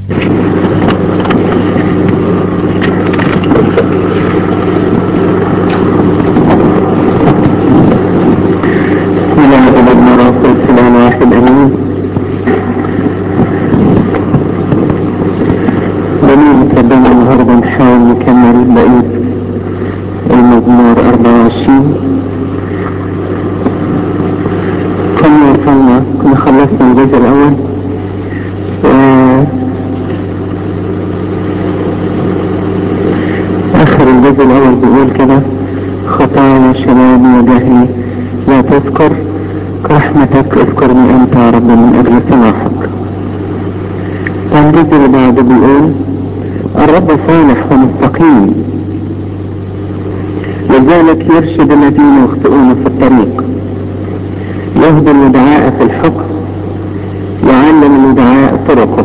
يرشد الذين يخطئون في الطريق يهدي الودعاء في الحكم يعلم الودعاء طرقه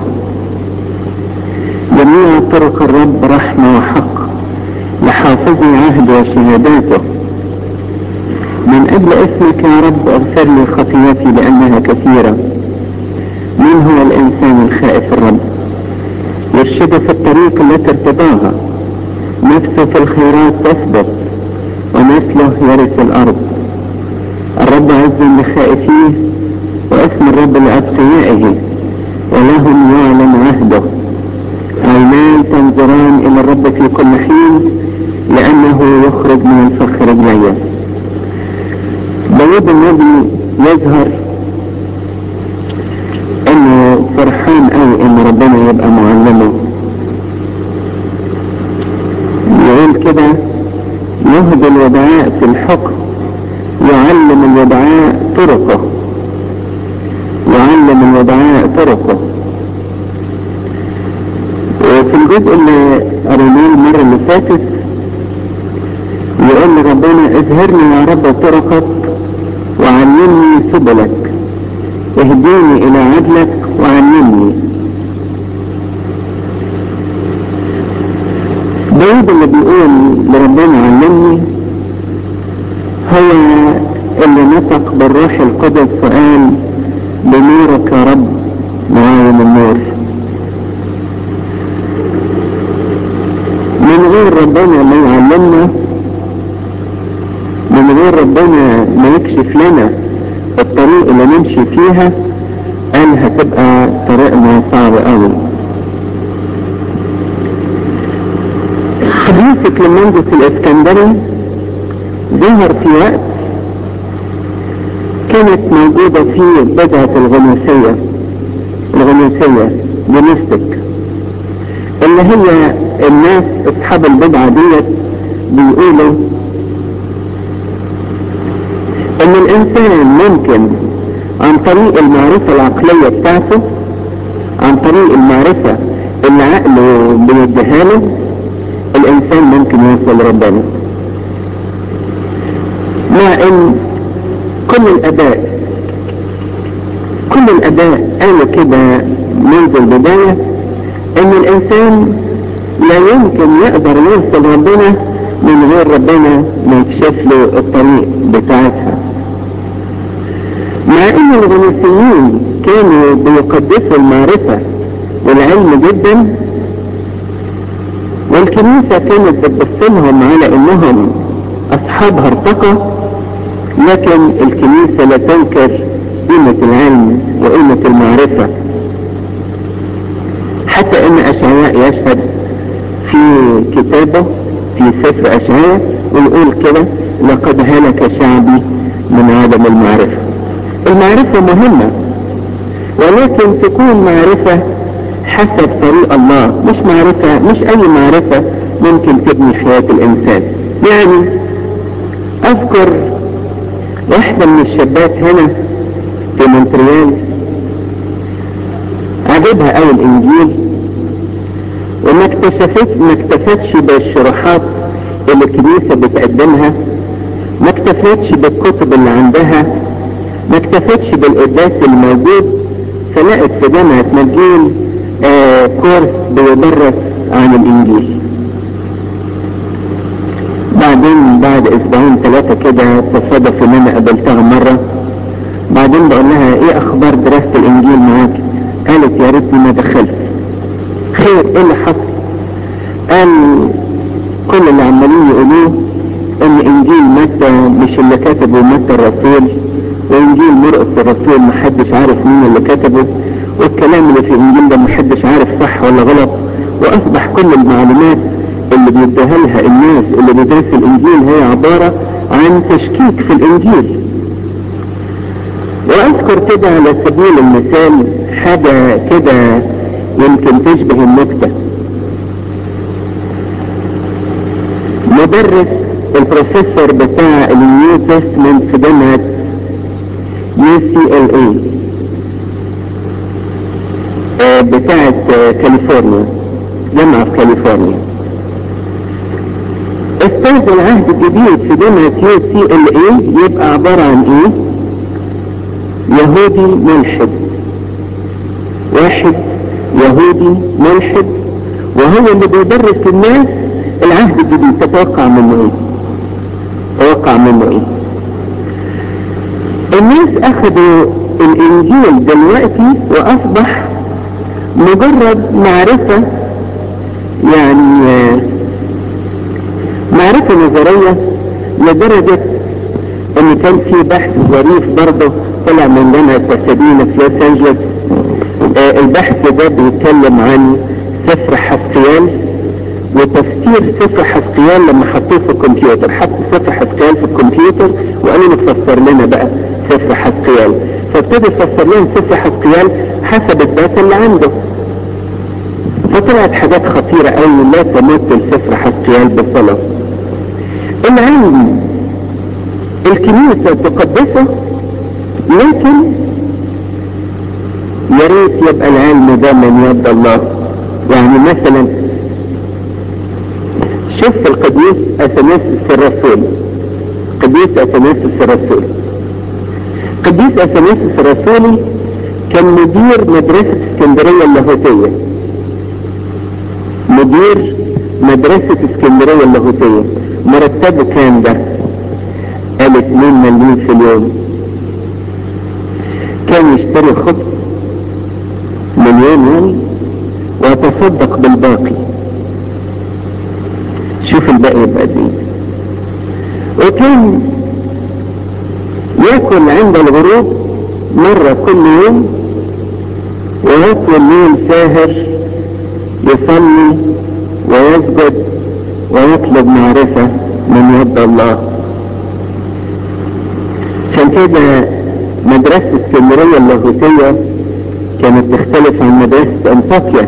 جميع طرق الرب رحمة وحق لحافظي عهد وشهاداته من أجل اسمك يا رب اغفر لي خطيئتي لأنها كثيرة من هو الإنسان الخائف الرب يرشد في الطريق التي ارتضاها نفسه في الخيرات تثبت ومثله يرث الأرض الرب عز لخائفيه واسم الرب لأتقيائه ولهم يعلن عهده عينان تنظران إلى الرب في كل حين لأنه يخرج من الفخ رجليه داود النبي يظهر انه فرحان قوي ان ربنا يبقى معلمه يقول كده يهدي الودعاء في الحكم يعلم الودعاء طرقه يعلم الودعاء طرقه وفي الجزء اللي قريناه المرة اللي فاتت يقول ربنا اظهرني يا رب طرقك وعلمني سبلك اهديني الى عدلك وعلمني داود اللي بيقول لربنا علمني هو اللي نطق بالروح القدس وقال بنورك يا رب معاين النور من غير ربنا ما يعلمنا من غير ربنا ما يكشف لنا الطريق اللي نمشي فيها قال هتبقى طريقنا صعب قوي حديث كليمندس الاسكندري ظهر في وقت كانت موجودة فيه بدعة الغنوسية الغنوسية جنستك اللي هي الناس اصحاب البدعة ديت بيقولوا ان الانسان ممكن عن طريق المعرفة العقلية بتاعته عن طريق المعرفة اللي عقله بيديها له الانسان ممكن يوصل لربنا مع ان كل الاباء كل الاباء قالوا كده منذ البداية ان الانسان لا يمكن يقدر يوصل ربنا من غير ربنا ما يكشف له الطريق بتاعتها مع ان الغنوصيين كانوا بيقدسوا المعرفة والعلم جدا والكنيسة كانت بتبصلهم على انهم اصحاب هرطقة لكن الكنيسة لا تنكر قيمة العلم وقيمة المعرفة حتى ان اشعياء يشهد في كتابه في سفر اشعياء ويقول كده لقد هلك شعبي من عدم المعرفة المعرفة مهمة ولكن تكون معرفة حسب طريق الله مش معرفة مش اي معرفة ممكن تبني حياة الانسان يعني اذكر واحدة من الشابات هنا في مونتريال عجبها قوي الانجيل وما اكتشفت ما اكتفتش بالشروحات اللي الكنيسة بتقدمها ما اكتفتش بالكتب اللي عندها ما اكتفتش بالقداس الموجود فلقت في جامعة مجيل آه كورس بيدرس عن الانجيل بعدين بعد اسبوعين ثلاثة كده تصادف ان انا قابلتها مرة بعدين بقول لها ايه اخبار دراسة الانجيل معاك قالت يا ريتني ما دخلت خير ايه اللي حصل قال كل اللي عمالين يقولوه ان انجيل متى مش اللي كتبه متى الرسول وانجيل مرقس الرسول محدش عارف مين اللي كتبه والكلام اللي في الانجيل ده محدش عارف صح ولا غلط واصبح كل المعلومات اللي بيديها لها الناس اللي بيدرسوا الانجيل هي عبارة عن تشكيك في الانجيل واذكر كده على سبيل المثال حاجة كده يمكن تشبه النكتة مدرس البروفيسور بتاع النيو تستمنت في جامعة يو سي ال اي بتاعة كاليفورنيا جامعة في كاليفورنيا استاذ العهد الجديد في جامعة يو سي ال اي يبقى عبارة عن ايه يهودي ملحد واحد يهودي ملحد وهو اللي بيدرس الناس العهد الجديد تتوقع منه ايه تتوقع منه ايه الناس اخذوا الانجيل دلوقتي واصبح مجرد معرفة يعني معرفة نظرية لدرجة ان كان في بحث ظريف برضه طلع من جامعة باسادينا في لوس انجلوس آه البحث ده بيتكلم عن سفر حسقيال وتفسير سفر حسقيال لما حطوه في الكمبيوتر حطوا سفر حسقيال في الكمبيوتر وقالوا له تفسر لنا بقى سفر حسقيال فابتدى يفسر لهم سفر حسقيال حسب الداتا اللي عنده فطلعت حاجات خطيرة قوي لا تمثل سفر حسقيال بصلة العلم الكنيسة تقدسه لكن يا ريت يبقى العلم ده من يد الله يعني مثلا شوف القديس اثناسيس الرسول قديس اثناسيس الرسول قديس اثناسيس الرسولي كان مدير مدرسة اسكندرية اللاهوتية مدير مدرسة اسكندرية اللاهوتية مرتبه كام ده قال 2 مليون في اليوم كان يشتري خبز مليون يعني ويتصدق بالباقي شوف الباقي يبقى قد ايه وكان ياكل عند الغروب مرة كل يوم وياكل الليل ساهر يصلي ويسجد ويطلب معرفة من يد الله عشان كده مدرسة اسكندرية اللاهوتية كانت تختلف عن مدرسة انطاكيا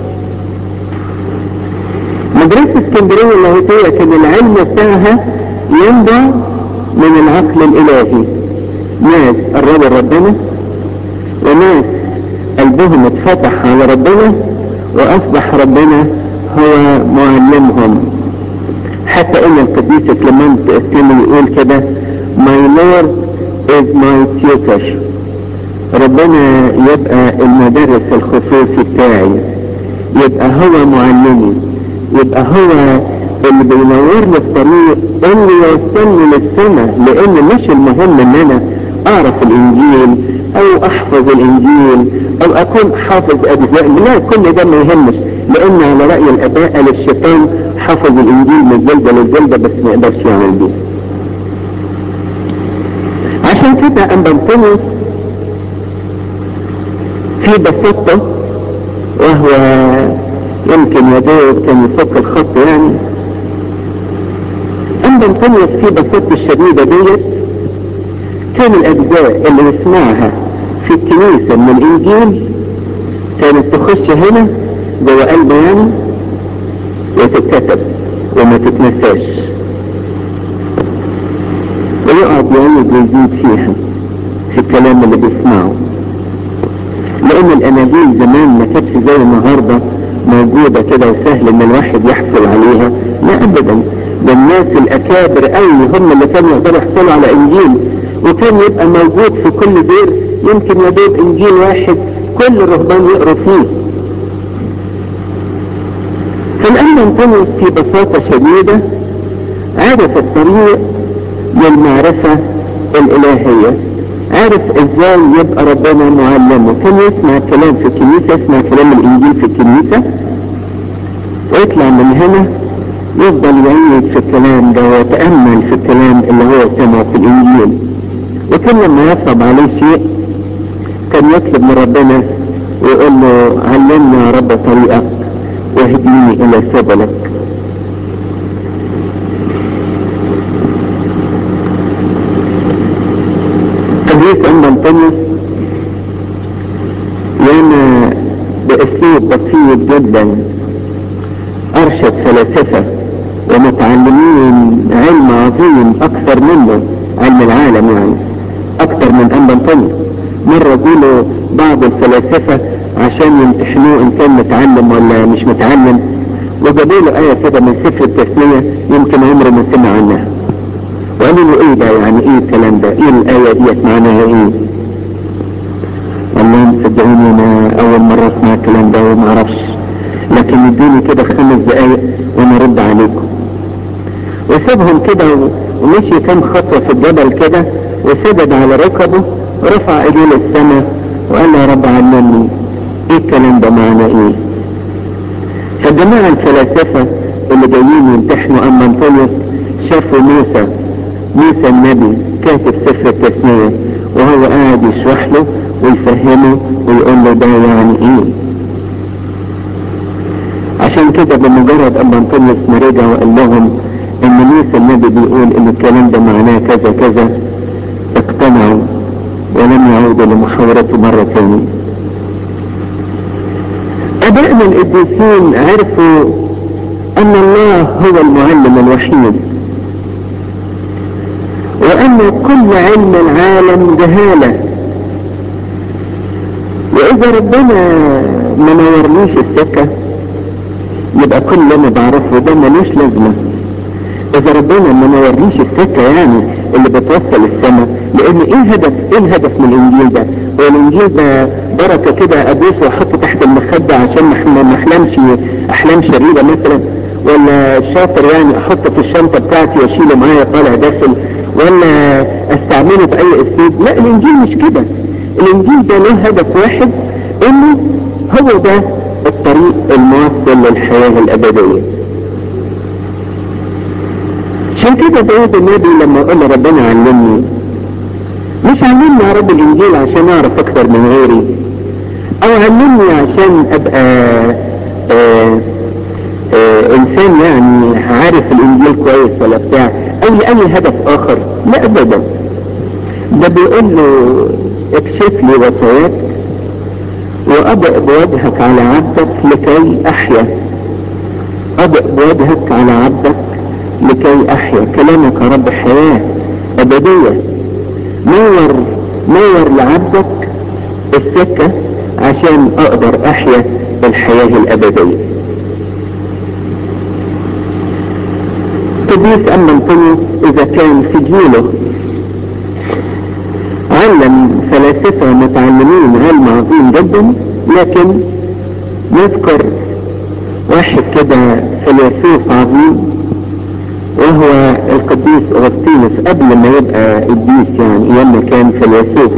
مدرسة اسكندرية اللاهوتية كان العلم بتاعها ينبع من العقل الالهي ناس قربوا ربنا وناس قلبهم اتفتح على ربنا واصبح ربنا هو معلمهم حتى ان القديس كليمنت السيمي يقول كده my lord is my tutor ربنا يبقى المدرس الخصوصي بتاعي يبقى هو معلمي يبقى هو اللي بينور لي الطريق اللي يوصلني للسماء لان مش المهم ان انا اعرف الانجيل او احفظ الانجيل او اكون حافظ اجزاء لا كل ده ما يهمش لان على رأي الاباء قال الشيطان حفظ الانجيل من جلدة للجلدة بس ما يقدرش يعمل بيه عشان كده ام بنطلس في بساطة وهو يمكن يدور كان يفك الخط يعني ام بنطلس في بساطة الشديدة ديت كان الاجزاء اللي يسمعها في الكنيسة من الانجيل كانت تخش هنا جوه قلبه يعني وتتكتب وما تتنساش ويقعد يعيد ويزيد فيها في الكلام اللي بيسمعه لان الاناجيل زمان ما كانتش زي النهارده موجودة كده وسهل ان الواحد يحصل عليها لا ابدا ده الناس الاكابر قوي هم اللي كانوا يقدروا يحصلوا على انجيل وكان يبقى موجود في كل دير يمكن يدوب انجيل واحد كل الرهبان يقروا فيه فالآن انطلق في بساطة شديدة عرف الطريق للمعرفة الإلهية عرف ازاي يبقى ربنا معلمه كان يسمع الكلام في الكنيسة يسمع كلام الانجيل في الكنيسة ويطلع من هنا يفضل يعيد في الكلام ده ويتأمل في الكلام اللي هو سمعه في الإنجيل وكل ما يصعب عليه شيء كان يطلب من ربنا ويقول له علمنا يا رب طريقك واهديني إلى سبلك قضية أم أنطونيوس لأنا بأسلوب بسيط جدا أرشد فلاسفة ومتعلمين علم عظيم أكثر منه علم العالم يعني أكثر من أم أنطونيوس مرة يقولوا بعض الفلاسفة عشان يمتحنوه إن كان متعلم ولا مش متعلم وجابوا له آية كده من سفر التثنية يمكن عمره ما سمع عنها وقالوا له ايه ده يعني ايه الكلام ده ايه الآية ديت معناها ايه والله صدقوني انا اول مرة اسمع الكلام ده وما اعرفش لكن ادوني كده خمس دقايق وانا ارد عليكم وسابهم كده ومشي كام خطوة في الجبل كده وسجد على ركبه ورفع ايديه للسماء وقال يا رب علمني ايه الكلام ده معناه ايه فالجماعة الفلاسفة اللي جايين يمتحنوا أما أنطونيوس شافوا موسى موسى النبي كاتب سفر التثنية وهو قاعد يشرح له ويفهمه ويقول له ده يعني ايه عشان كده بمجرد أما أنطونيوس ما رجع وقال لهم ان موسى النبي بيقول ان الكلام ده معناه كذا كذا اقتنعوا ولم يعودوا لمحاورته مرة ثانية أبائنا القديسين عرفوا أن الله هو المعلم الوحيد وأن كل علم العالم جهالة وإذا ربنا ما نورنيش السكة يبقى كل اللي أنا بعرفه ده ملوش لازمة إذا ربنا ما نورنيش السكة يعني اللي بتوصل السماء لأن إيه هدف إيه الهدف من الإنجيل ده؟ هو الإنجيل ده بركة كده أدوس وأحطه تحت المخدة عشان ما أحلمش أحلام شريرة مثلا ولا شاطر يعني أحطه في الشنطة بتاعتي وأشيله معايا طالع داخل ولا أستعمله بأي أسلوب لا الإنجيل مش كده الإنجيل ده له هدف واحد إنه هو ده الطريق الموصل للحياة الأبدية عشان كده داود النبي لما يقول ربنا علمني مش علمني يا رب الانجيل عشان اعرف اكثر من غيري او علمني عشان ابقى آآ آآ انسان يعني عارف الانجيل كويس ولا بتاع او لاي هدف اخر لا ابدا ده بيقول له اكشف لي وصاياك وأضئ بوجهك على عبدك لكي أحيا أضئ بوجهك على عبدك لكي أحيا كلامك يا رب حياة أبدية نور نور لعبدك السكة عشان أقدر أحيا الحياة الأبدية قديس أما أنطونيوس إذا كان في جيله علم فلاسفة متعلمين علم عظيم جدا لكن نذكر واحد كده فيلسوف عظيم وهو القديس أغسطينوس قبل ما يبقى قديس يعني ايام ما كان فيلسوف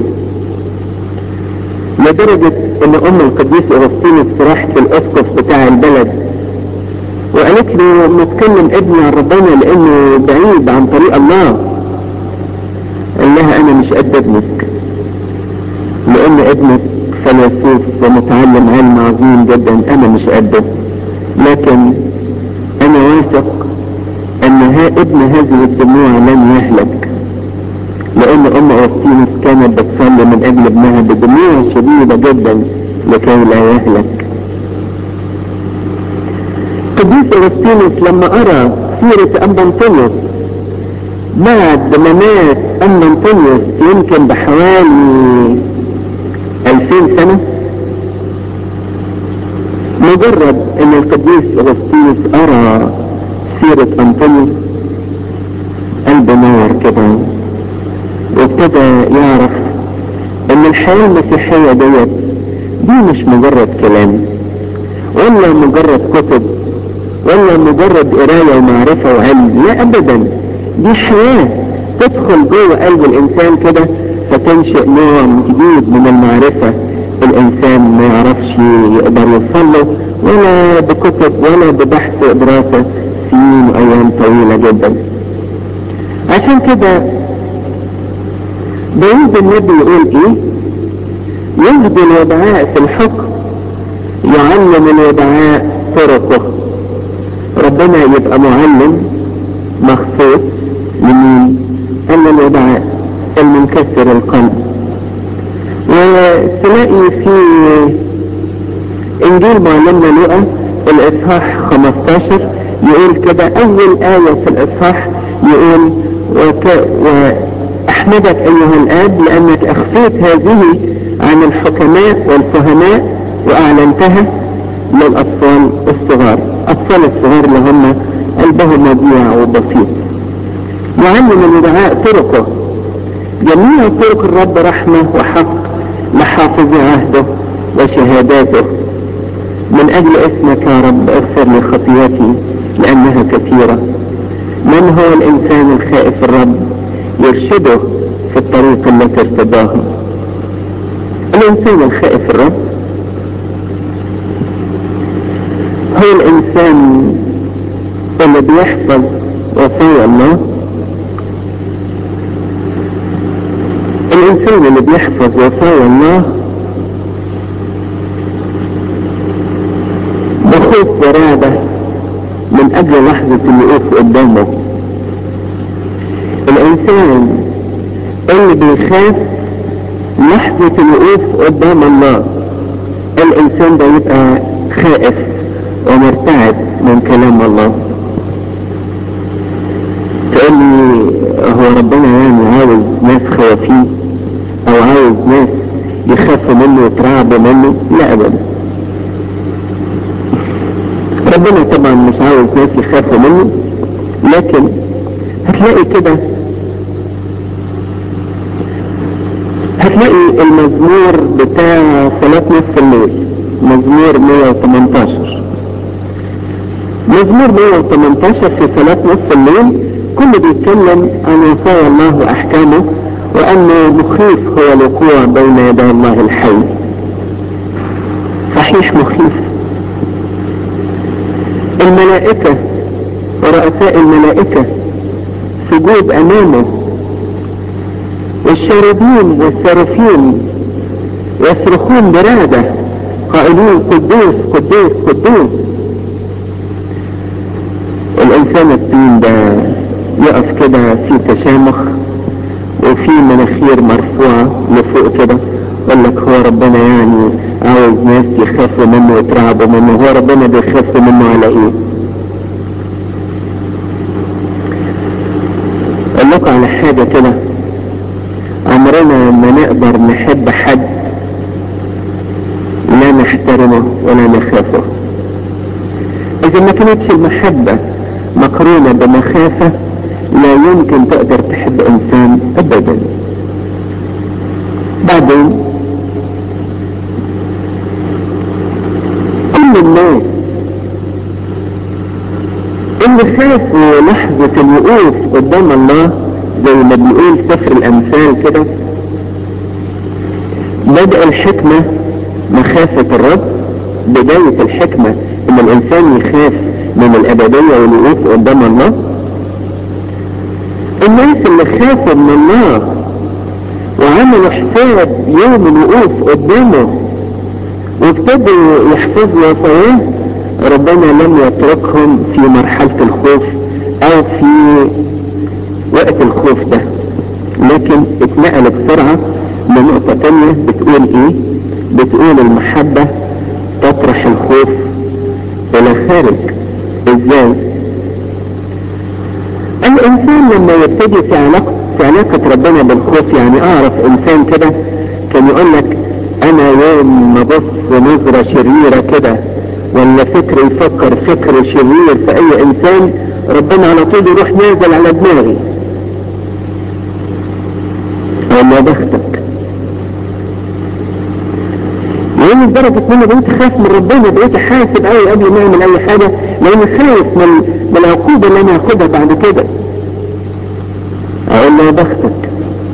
لدرجة ان ام القديس أغسطينوس راحت للاسقف بتاع البلد وقالت له ما تكلم ابني عن ربنا لانه بعيد عن طريق الله قال لها انا مش قد ابنك لان ابنك فيلسوف ومتعلم علم عظيم جدا انا مش قده لكن انا واثق ان ها ابن هذه الدموع لن يهلك لان ام اغسطينوس كانت بتصلي من اجل ابنها بدموع شديدة جدا لكي لا يهلك قديس اغسطينوس لما ارى سيرة ام انطونيوس بعد ما مات ام انطونيوس يمكن بحوالي الفين سنة مجرد ان القديس اغسطينوس ارى سيرة انطونيوس قلبه نور كده وابتدى يعرف ان الحياة المسيحية ديت دي مش مجرد كلام ولا مجرد كتب ولا مجرد قراية ومعرفة وعلم لا ابدا دي حياة تدخل جوه قلب الانسان كده فتنشئ نوع جديد من المعرفة الانسان ما يعرفش يقدر يوصل له ولا بكتب ولا ببحث ودراسة سنين وأيام طويلة جدا عشان كده داود النبي يقول ايه يهدي الودعاء في الحكم يعلم الودعاء طرقه ربنا يبقى معلم مخصوص لمين قال الودعاء المنكسر القلب وتلاقي في انجيل معلمنا لقى الاصحاح 15 يقول كده اول آية في الاصحاح يقول وك... واحمدك ايها الاب لانك اخفيت هذه عن الحكماء والفهماء واعلنتها للاطفال الصغار اطفال الصغار اللي هم قلبهم مضيع وبسيط يعلم الودعاء طرقه جميع طرق الرب رحمة وحق لحافظ عهده وشهاداته من أجل اسمك يا رب اغفر لي خطيئتي لأنها كثيرة من هو الإنسان الخائف الرب يرشده في الطريق التي ارتضاها الإنسان الخائف الرب هو الإنسان اللي بيحفظ وصايا الله الإنسان اللي بيحفظ وصايا الله بخوف ورعبة من أجل لحظة الوقوف قدامه الإنسان اللي بيخاف لحظة الوقوف قدام الله الإنسان ده يبقى خائف ومرتعب من كلام الله تقول لي هو ربنا يعني عاوز ناس خوافين او عاوز ناس يخافوا منه ويترعبوا منه لا ابدا ربنا طبعا مش عاوز ناس يخافوا منه لكن هتلاقي كده هتلاقي المزمور بتاع صلاة نصف الليل مزمور 118 مزمور 118 في صلاة نصف الليل كله بيتكلم عن وصايا الله واحكامه وانه مخيف هو الوقوع بين يدي الله الحي صحيح مخيف الملائكة ورؤساء الملائكة سجود امامه والشاربين والسارفين يصرخون برادة قائلين قدوس قدوس قدوس الانسان الطين ده يقف كده في تشامخ وفي مناخير مرفوعة لفوق كده يقول لك هو ربنا يعني عاوز ناس يخافوا منه ويترعبوا منه هو ربنا بيخافوا منه على ايه اقول لكم على حاجة كده عمرنا ما نقدر نحب حد لا نحترمه ولا نخافه اذا ما كانتش المحبة مقرونة بمخافة لا يمكن تقدر تحب انسان ابدا بعدين كل الناس اللي خافوا لحظة الوقوف قدام الله زي ما بيقول سفر الامثال كده بدأ الحكمة مخافة الرب بداية الحكمة ان الانسان يخاف من الابدية والوقوف قدام الله الناس اللي خافوا من الله وعملوا حساب يوم الوقوف قدامه وابتدوا يحفظوا وصاياه ربنا لم يتركهم في مرحلة الخوف او في وقت الخوف ده لكن اتنقل بسرعة لنقطة تانية بتقول ايه بتقول المحبة تطرح الخوف الى خارج ازاي الانسان لما يبتدي في علاقة في علاقة ربنا بالخوف يعني اعرف انسان كده كان يقول لك انا يوم ما بص نظرة شريرة كده ولا فكر يفكر فكر شرير في اي انسان ربنا على طول يروح نازل على دماغي ولا بختك يعني لدرجة ان انا بقيت خايف من ربنا بقيت حاسب قوي قبل ما اعمل اي حاجة لاني خايف من من العقوبة اللي انا هاخدها بعد كده اقول له يا بختك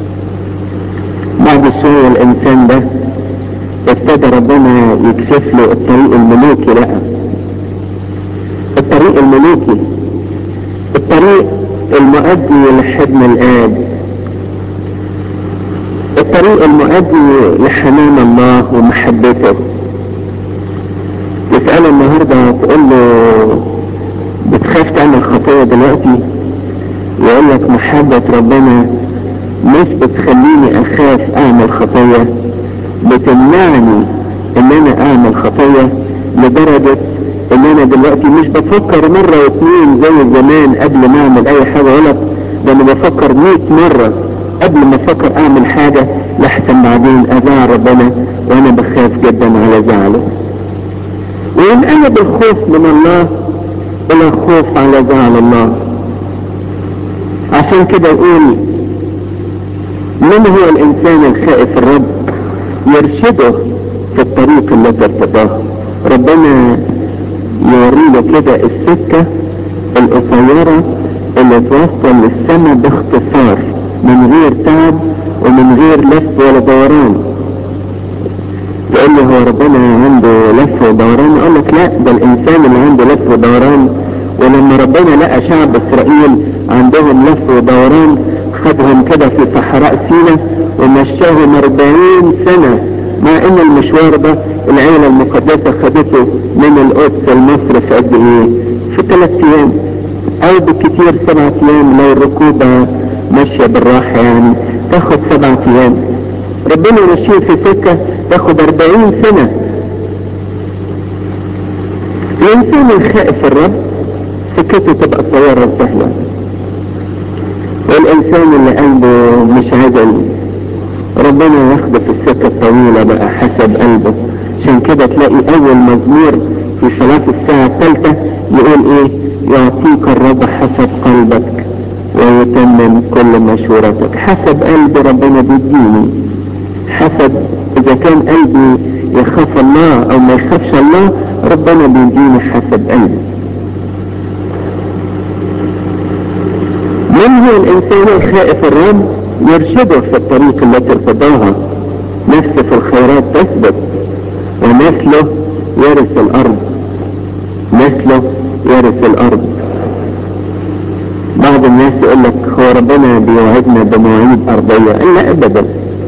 بعد شوية الانسان ده ابتدى ربنا يكشف له الطريق الملوكي بقى الملوكي الطريق المؤدي لحضن الآب الطريق المؤدي لحنان الله ومحبته يسأله النهاردة تقول له بتخاف تعمل خطية دلوقتي يقول لك محبة ربنا مش بتخليني اخاف اعمل خطية بتمنعني ان انا اعمل خطية لدرجة ان انا دلوقتي مش بفكر مرة واثنين زي زمان قبل ما اعمل اي حاجة غلط ده انا بفكر مئة مرة قبل ما افكر اعمل حاجة لحسن بعدين ازعل ربنا وانا بخاف جدا على زعله وينقلب الخوف من الله الى خوف على زعل الله عشان كده يقول من هو الانسان الخائف الرب يرشده في الطريق التي ارتضاه ربنا يوري له كده السكة القصيرة اللي توصل للسماء باختصار من غير تعب ومن غير لف ولا دوران تقول لي هو ربنا عنده لف ودوران اقول لك لا ده الانسان اللي عنده لف ودوران ولما ربنا لقى شعب اسرائيل عندهم لف ودوران خدهم كده في صحراء سينا ومشاهم 40 سنة مع ان المشوار ده العيلة المقدسة خدته من القدس لمصر في قد ايه في ثلاث ايام او بالكثير سبعة ايام لو الركوبة ماشية بالراحة يعني تاخد سبعة ايام ربنا يمشيه في سكة تاخد 40 سنة الانسان الخائف الرب سكته تبقى صغيرة وسهلة والانسان اللي قلبه مش عدل ربنا ياخده في السكة الطويلة بقى حسب قلبه عشان كده تلاقي اول مزمور في صلاة الساعة الثالثة يقول ايه يعطيك الرب حسب قلبك ويتمم كل مشورتك حسب قلب ربنا بيديني حسب اذا كان قلبي يخاف الله او ما يخافش الله ربنا بيديني حسب قلبي من هو الانسان الخائف الرب يرشده في الطريق التي ارتضاها نفسه في الخيرات تثبت ونسله يرث الارض نسله يرث الارض بعض الناس يقول لك هو ربنا بيوعدنا بمواعيد ارضيه لا ابدا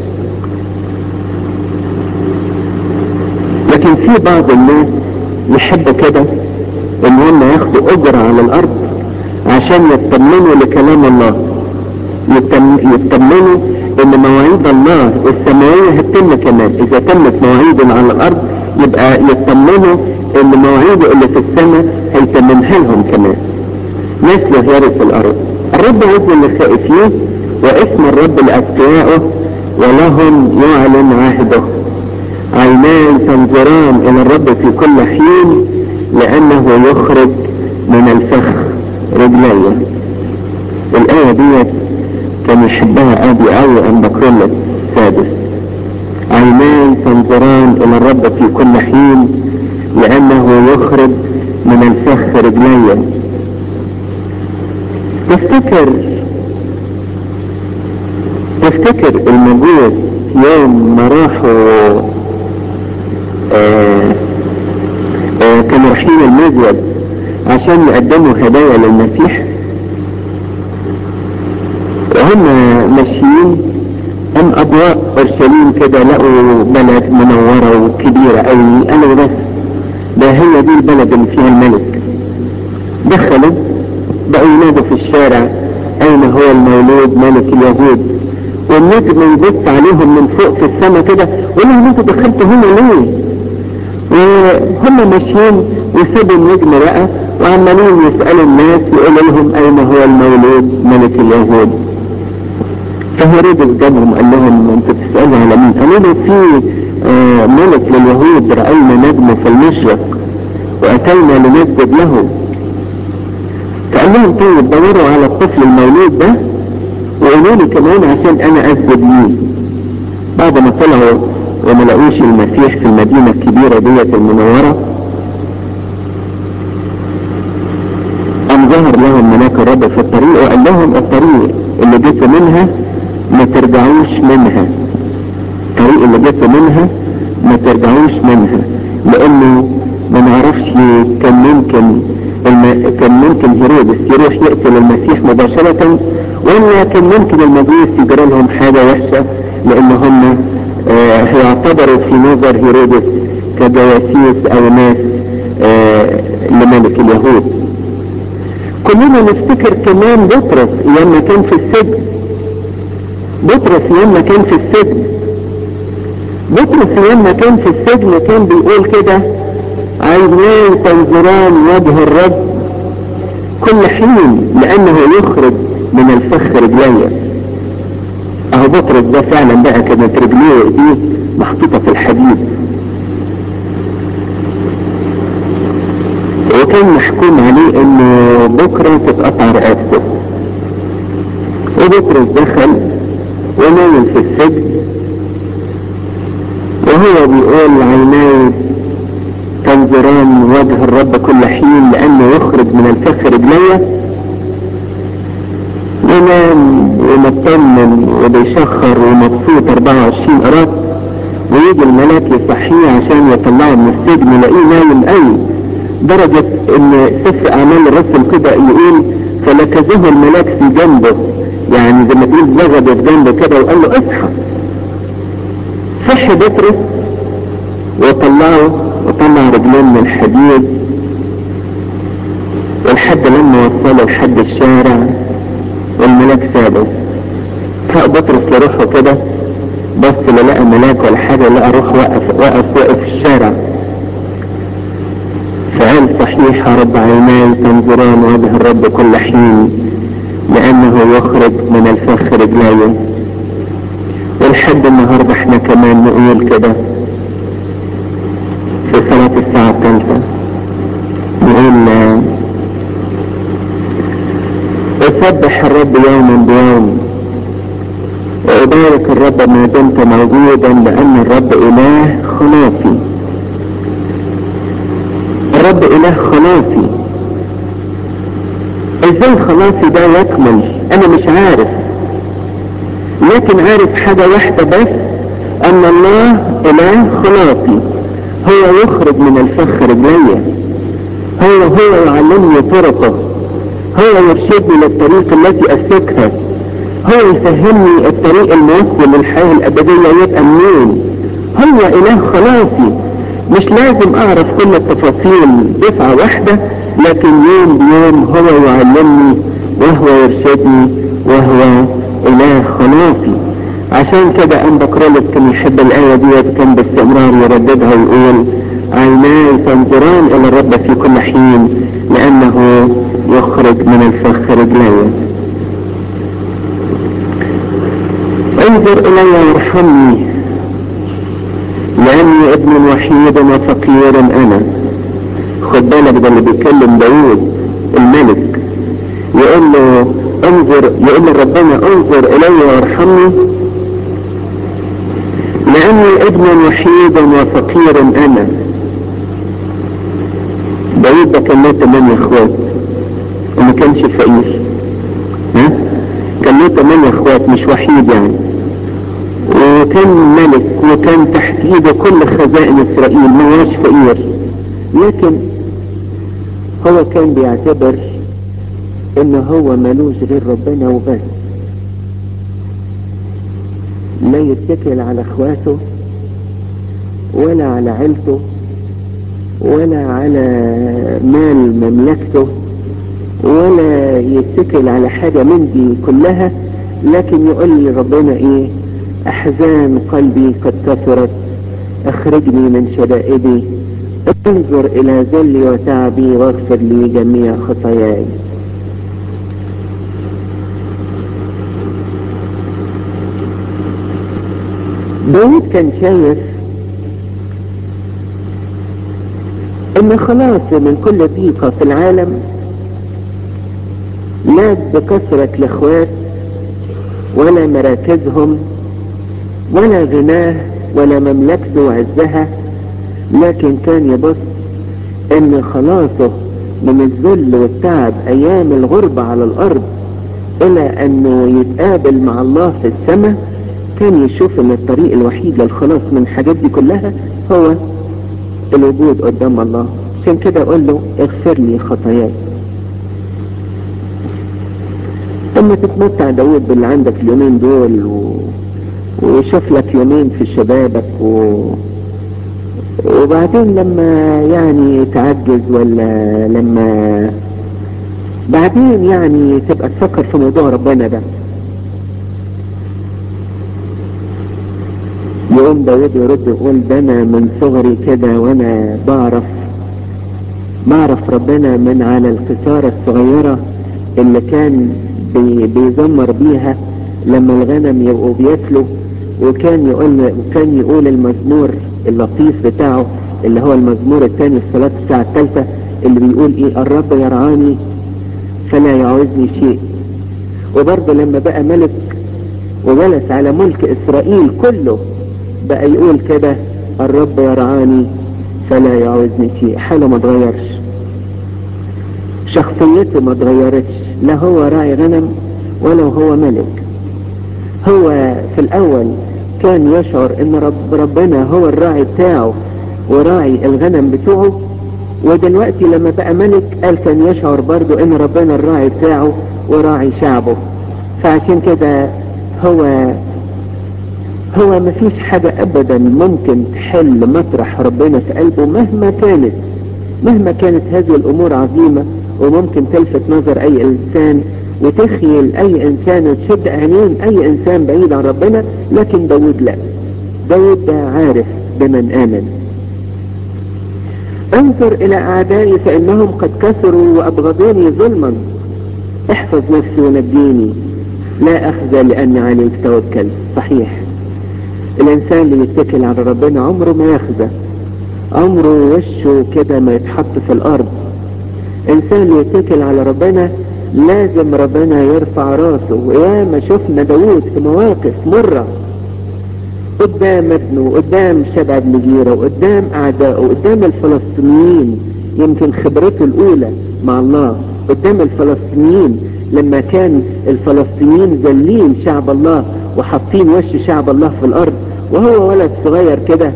لكن في بعض الناس يحب كده ان هم ياخدوا اجر على الارض عشان يطمنوا لكلام الله يطمنوا ان مواعيد الله السماوية هتتم كمان اذا تمت مواعيد على الارض يبقى يطمنوا ان مواعيده اللي في السماء هيتممها لهم كمان نسله يرث الارض الرب عز لخائفيه واسم الرب لاتقيائه ولهم يعلن عهده عينان تنظران الى الرب في كل حين لانه يخرج من الفخ رجلي الآية ديت كان يحبها أبي أوي عند كل السادس عينان تنظران إلى الرب في كل حين لأنه يخرج من الفخ رجلي تفتكر تفتكر المجوس يوم ما راحوا آه آه كانوا رايحين المزود عشان يقدموا هدايا للمسيح وهم ماشيين ام اضواء اورشليم كده لقوا بلد منورة وكبيرة قوي قالوا بس ده هي دي البلد اللي فيها الملك دخلوا بقوا ينادوا في الشارع اين هو المولود ملك اليهود والنجم يبص عليهم من فوق في السماء كده ويقول لهم انتوا دخلتوا هنا ليه؟ وهم ماشيين وسابوا النجم بقى وعمالين يسألوا الناس يقولوا لهم أين هو المولود ملك اليهود فهيرودس جابهم قال لهم انتوا بتسألوا على مين؟ قالوا له في آه ملك لليهود رأينا نجم في المشرق وأتينا لنسجد له فقال لهم طيب دوروا على الطفل المولود ده وقولوا لي كمان عشان أنا أسجد ليه بعد ما طلعوا وما لقوش المسيح في المدينة الكبيرة ديت المنورة قام ظهر لهم ملاك الرب في الطريق وقال لهم الطريق اللي جيتوا منها ما ترجعوش منها الطريق اللي جيتوا منها ما ترجعوش منها لانه ما نعرفش كان ممكن الم... كان ممكن هيرودس يروح يقتل المسيح مباشرة ولا كان ممكن المجوس يجرى لهم حاجة وحشة لان هم آه يعتبروا في نظر هيرودس كجواسيس او ناس آه لملك اليهود كلنا نفتكر كمان بطرس لما كان في السجن بطرس لما كان في السجن بطرس لما كان في السجن كان بيقول كده عيناي تنظران وجه الرب كل حين لانه يخرج من الفخ رجليه اهو بطرس ده فعلا بقى كانت رجليه وايديه محطوطه في الحديد وكان محكوم عليه انه بكره تتقطع رقبته وبطرس دخل ونايم في السجن وهو بيقول عيناي تنظران وجه الرب كل حين لانه يخرج من الفخ رجليه ونام ومطمن وبيشخر ومبسوط 24 قرات ويجي الملاك يصحيه عشان يطلعه من السجن يلاقيه نايم قوي درجة ان سفر اعمال الرسل كده يقول فلكزه الملاك في جنبه يعني زي ما تقول زغده في جنبه كده وقال له اصحى صح بطرس وطلعه وطلع رجلين من الحديد ولحد لما وصله لحد الشارع والملاك سابه فبطرس لروحه كده بص لا لقى ملاك ولا حاجه لقى روح وقف وقف وقف في الشارع فقال صحيح يا رب عيناي تنظران وجه الرب كل حين لانه يخرج من الفخ رجليه ولحد النهارده احنا كمان نقول كده في صلاة الساعة الثالثة نقول أسبح الرب يوما بيوم وأبارك الرب ما دمت موجودا لأن الرب إله خلاصي الرب إله خلاصي ازاي خلاصي ده يكمل انا مش عارف لكن عارف حاجة واحدة بس ان الله اله خلاصي هو يخرج من الفخ رجليا هو هو يعلمني طرقه هو يرشدني للطريق التي اسلكها هو يفهمني الطريق الموصل للحياة الابدية يبقى منين هو اله خلاصي مش لازم اعرف كل التفاصيل دفعة واحدة لكن يوم بيوم هو يعلمني وهو يرشدني وهو اله خلاصي عشان كده ان بكرولس كان يحب الايه دي كان باستمرار يرددها ويقول عيناي تنظران الى الرب في كل حين لانه يخرج من الفخ رجلي انظر الي وارحمني لاني ابن وحيد وفقير انا خد بالك ده اللي بيتكلم داوود الملك يقول له انظر يقول لربنا انظر الي وارحمني لاني ابن وحيد وفقير انا داوود ده كان له ثمانية اخوات وما كانش فقير ها كان له ثمانية اخوات مش وحيد يعني وكان ملك وكان تحت ايده كل خزائن اسرائيل ما هوش فقير لكن هو كان بيعتبر ان هو ملوش غير ربنا وبس لا يتكل على اخواته ولا على عيلته ولا على مال مملكته ولا يتكل على حاجة من دي كلها لكن يقول لي ربنا ايه احزان قلبي قد كثرت اخرجني من شدائدي انظر الى ذلي وتعبي واغفر لي جميع خطاياي داود كان شايف ان خلاص من كل ضيقة في العالم لا بكثرة الاخوات ولا مراكزهم ولا غناه ولا مملكته وعزها لكن كان يبص ان خلاصه من الذل والتعب ايام الغربة على الارض الى انه يتقابل مع الله في السماء كان يشوف ان الطريق الوحيد للخلاص من الحاجات دي كلها هو الوجود قدام الله عشان كده اقول له اغفر لي خطاياي اما تتمتع داود باللي عندك اليومين دول و... وشوف لك يومين في شبابك و... وبعدين لما يعني تعجز ولا لما بعدين يعني تبقى تفكر في موضوع ربنا ده يقوم داود يرد يقول ده انا من صغري كده وانا بعرف بعرف ربنا من على القطارة الصغيرة اللي كان بي بيزمر بيها لما الغنم يبقوا بياكلوا وكان يقول وكان يقول المزمور اللطيف بتاعه اللي هو المزمور الثاني في صلاة الساعة الثالثة اللي بيقول ايه الرب يرعاني فلا يعوزني شيء وبرضه لما بقى ملك وجلس على ملك اسرائيل كله بقى يقول كده الرب يرعاني فلا يعوزني شيء حاله ما اتغيرش شخصيته ما اتغيرتش لا هو راعي غنم ولا هو ملك هو في الاول كان يشعر ان رب ربنا هو الراعي بتاعه وراعي الغنم بتوعه ودلوقتي لما بقى ملك قال كان يشعر برضو ان ربنا الراعي بتاعه وراعي شعبه فعشان كده هو هو مفيش حاجة ابدا ممكن تحل مطرح ربنا في قلبه مهما كانت مهما كانت هذه الامور عظيمة وممكن تلفت نظر اي انسان وتخيل اي انسان وتشد عينين اي انسان بعيد عن ربنا لكن داود لا داود ده عارف بمن امن انظر الى اعدائي فانهم قد كسروا وابغضوني ظلما احفظ نفسي ونجيني لا اخزى لاني عليك توكلت صحيح الانسان اللي يتكل على ربنا عمره ما يخزى عمره وشه كده ما يتحط في الارض انسان اللي يتكل على ربنا لازم ربنا يرفع راسه وياما شفنا داود في مواقف مرة قدام ابنه قدام شبع بن جيرة وقدام اعدائه وقدام الفلسطينيين يمكن خبرته الاولى مع الله قدام الفلسطينيين لما كان الفلسطينيين ذلين شعب الله وحاطين وش شعب الله في الارض وهو ولد صغير كده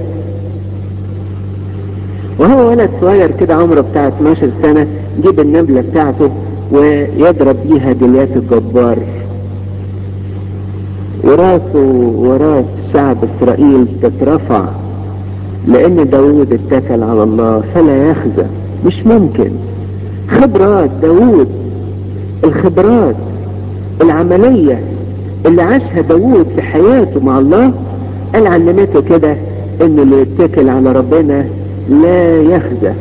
وهو ولد صغير كده عمره بتاع 12 سنة جيب النبلة بتاعته ويضرب بيها جليات الجبار وراسه وراس شعب اسرائيل تترفع لان داود اتكل على الله فلا يخزى مش ممكن خبرات داود الخبرات العملية اللي عاشها داود في حياته مع الله قال علمته كده ان اللي يتكل على ربنا لا يخزى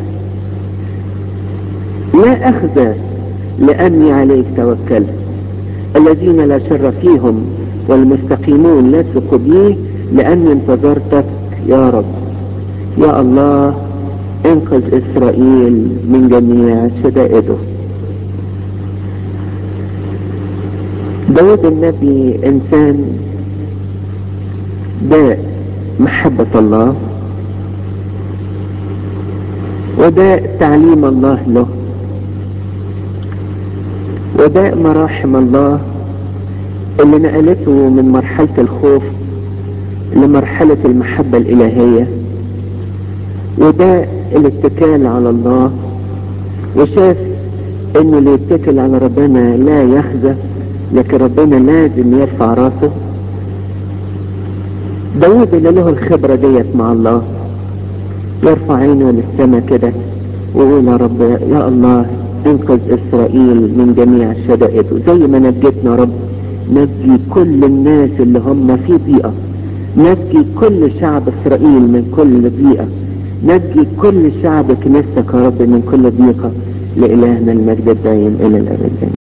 لا اخزى لاني عليك توكلت الذين لا شر فيهم والمستقيمون لا تثق بي لاني انتظرتك يا رب يا الله انقذ اسرائيل من جميع شدائده داود النبي انسان ده محبة الله وده تعليم الله له وده مراحم الله اللي نقلته من مرحلة الخوف لمرحلة المحبة الإلهية وده الاتكال على الله وشاف انه اللي يتكل على ربنا لا يخزى لكن ربنا لازم يرفع راسه داود اللي له الخبرة ديت مع الله يرفع عينه للسماء كده ويقول يا رب يا الله انقذ اسرائيل من جميع الشدائد زي ما نجيتنا رب نجي كل الناس اللي هم في ضيقة نجي كل شعب اسرائيل من كل ضيقة نجي كل شعب كنيستك يا رب من كل ضيقة لإلهنا المجد الدائم إلى الأبد